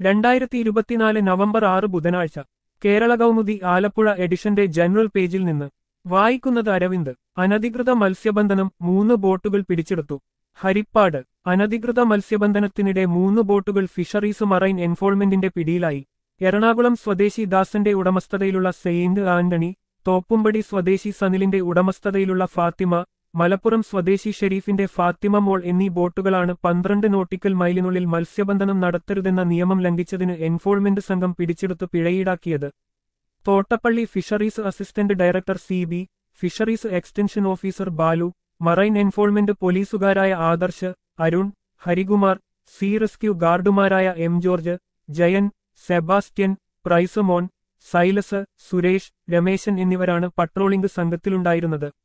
രണ്ടായിരത്തി ഇരുപത്തിനാല് നവംബർ ആറ് ബുധനാഴ്ച കേരള കൗമുദി ആലപ്പുഴ എഡിഷന്റെ ജനറൽ പേജിൽ നിന്ന് വായിക്കുന്നത് അരവിന്ദ് അനധികൃത മത്സ്യബന്ധനം മൂന്ന് ബോട്ടുകൾ പിടിച്ചെടുത്തു ഹരിപ്പാട് അനധികൃത മത്സ്യബന്ധനത്തിനിടെ മൂന്ന് ബോട്ടുകൾ ഫിഷറീസ് മറൈൻ എൻഫോഴ്മെന്റിന്റെ പിടിയിലായി എറണാകുളം സ്വദേശി ദാസന്റെ ഉടമസ്ഥതയിലുള്ള സെയിന്റ് ആന്റണി തോപ്പുംപടി സ്വദേശി സനിലിന്റെ ഉടമസ്ഥതയിലുള്ള ഫാത്തിമ മലപ്പുറം സ്വദേശി ഷെരീഫിന്റെ ഫാത്തിമ മോൾ എന്നീ ബോട്ടുകളാണ് പന്ത്രണ്ട് നോട്ടിക്കൽ മൈലിനുള്ളിൽ മത്സ്യബന്ധനം നടത്തരുതെന്ന നിയമം ലംഘിച്ചതിന് എൻഫോഴ്മെന്റ് സംഘം പിടിച്ചെടുത്ത് പിഴയീടാക്കിയത് Thottappally fisheries assistant director C B fisheries extension officer Balu marine enforcement പോലീസുകാരായ ആദർശ് അരുൺ ഹരികുമാർ സീ റെസ്ക്യൂ ഗാർഡുമാരായ എം ജോർജ് ജയൻ സെബാസ്റ്റ്യൻ പ്രൈസമോൻ സൈലസ് സുരേഷ് രമേശൻ എന്നിവരാണ് പട്രോളിംഗ് സംഘത്തിലുണ്ടായിരുന്നത്